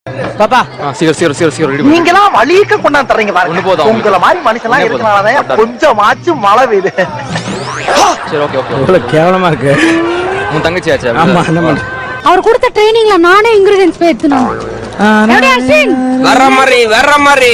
பாப்பா ஆ, சீக்கிரம் சீக்கிரம் சீக்கிரம் சீக்கிரம் ரெடி நீங்களாம் வலிக்க கொண்டாந்து தர்றீங்க ஒண்ணு பாருங்க போதும் உங்களை மாதிரி மனுஷன்லாம் ஒண்ணே போதும். இருக்கனாலதான் போட்டா. கொஞ்சமாச்சும் மழை பெய்யுது சரி ஓகே ஓகே இவ்வளவு கேவலமா இருக்கு உன் தங்கச்சி ஆச்சு ஆமா என்ன பண்ண அவர் கொடுத்த ட்ரைனிங்ல நானே இன்கிரிடியன்ஸ் போய் எடுத்துனோம் எப்படி அஸ்வின் வர்ற மாதிரி வர்ற மாதிரி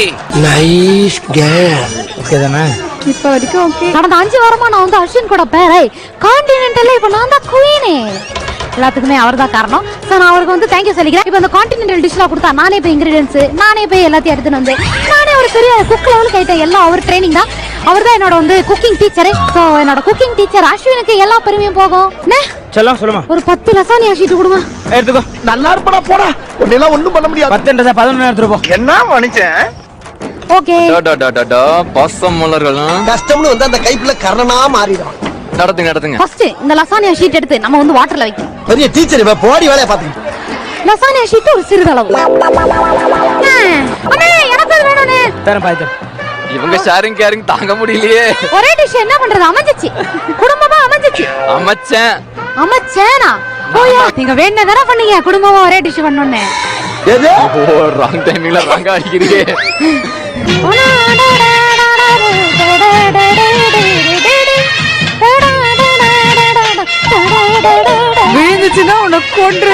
ஓகே தானே இப்ப வரைக்கும் ஓகே கடந்த அஞ்சு வாரமா நான் வந்து அஸ்வின் கூட பேரை கான்டினென்டல்ல இப்ப நான் தான் குவீனு எல்லாத்துக்குமே அவர் தான் காரணம் ஸோ நான் அவருக்கு வந்து தேங்க்யூ சொல்லிக்கிறேன் இப்போ இந்த கான்டினென்டல் டிஷ்லாம் கொடுத்தா நானே போய் இன்கிரீடியன்ஸ் நானே போய் எல்லாத்தையும் எடுத்துன்னு வந்து நானே ஒரு பெரிய குக் லெவலுக்கு ஆயிட்டேன் எல்லாம் அவர் ட்ரைனிங் தான் அவர் தான் என்னோட வந்து குக்கிங் டீச்சரு ஸோ என்னோட குக்கிங் டீச்சர் அஸ்வினுக்கு எல்லா பெருமையும் போகும் என்ன? சொல்லும் சொல்லுமா ஒரு பத்து லசானி ஷீட்டு கொடுங்க எடுத்துக்கோ நல்லா இருப்படா போடா உன்னெல்லாம் ஒண்ணும் பண்ண முடியாது பத்துன்றதா பதினொன்று எடுத்துட்டு போ என்ன மனுஷன் ஓகே பாசம் மலர்களும் கஷ்டம்னு வந்து அந்த கைப்புல கர்ணனா மாறிடும் நடத்துங்க நடத்துங்க ஃபர்ஸ்ட் இந்த லசானியா ஷீட் எடுத்து நம்ம வந்து வாட்டர்ல வைக்கணும் பெரிய டீச்சர் இப்ப போடி வேலையை பாத்துக்கிட்டு லசானியா ஷீட் ஒரு சிறிதளவு ஆ, அண்ணே எனக்கு அது வேணும்ண்ணே தரேன் பாய்த்து இவங்க ஷேரிங் கேரிங் தாங்க முடியலையே ஒரே டிஷ் என்ன பண்றது அமைஞ்சிச்சு குடும்பமா அமைஞ்சிச்சு அமைச்சேன் அமைச்சேனா போயா நீங்க வேணதானே பண்ணீங்க குடும்பமா ஒரே டிஷ் பண்ணணும்னு எது ஓ ராங் டைமிங்ல ராங்கா அடிக்கிறீங்க விழுந்துச்சுன்னா உன்னை கொன்று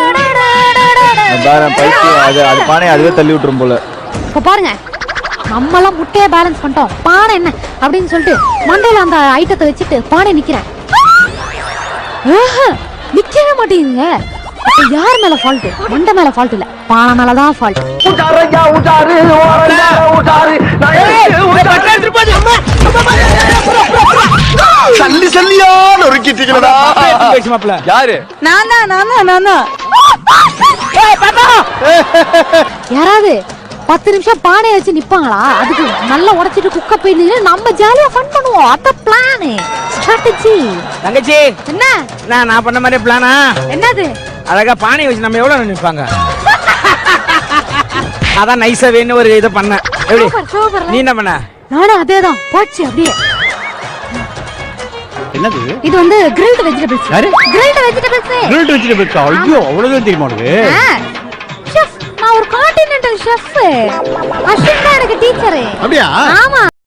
பைத்தியம் அது அது பானை அதுவே தள்ளி விட்டுரும் போல இப்ப பாருங்க நம்மலாம் முட்டையை பேலன்ஸ் பண்ணிட்டோம் பானை என்ன அப்படின்னு சொல்லிட்டு மண்டையில அந்த ஐட்டத்தை வச்சுட்டு பானை நிக்கிறேன் ஆஹா, நிக்கவே மாட்டேங்குங்க அப்ப யார் மேல ஃபால்ட் மண்டை மேல ஃபால்ட் இல்ல பானை மேல தான் ஃபால்ட் உட்டாரையா உட்டாரு ஓரையா உட்டாரு நான் ஏய், சல்லி சல்லியா நொறுக்கிட்டீங்களா பேசி மாப்பிள்ள யாரு நான் தான் நான் தான் நான் தான் யாராவது பத்து நிமிஷம் பானையை வச்சு நிப்பாங்களா அதுக்கு நல்லா உடைச்சிட்டு குக்க போயிட்டு நம்ம ஜாலியா ஃபன் பண்ணுவோம் அத பிளான் ஸ்ட்ராட்டஜி தங்கச்சி என்ன நான் நான் பண்ண மாதிரி பிளானா என்னது அழகா பானை வச்சு நம்ம எவ்வளவு நினைப்பாங்க அதான் நைஸா வேணும் ஒரு இதை பண்ணேன் எப்படி சூப்பர் சூப்பர் நீ என்ன பண்ண நானும் அதேதான் போச்சு அப்படியே என்னது இது வந்து கிரில்ட் வெஜிடபிள்ஸ் யாரு? கிரில்ட் வெஜிடபிள்ஸ் கிரில்ட் வெஜிடபிள்ஸ் ஐயோ அவ்வளவுதான் தெரியுமா உனக்கு ஷெஃப் நான் ஒரு கான்டினென்டல் ஷெஃப் அஸ்வின் தான் எனக்கு டீச்சர் அப்படியா ஆமா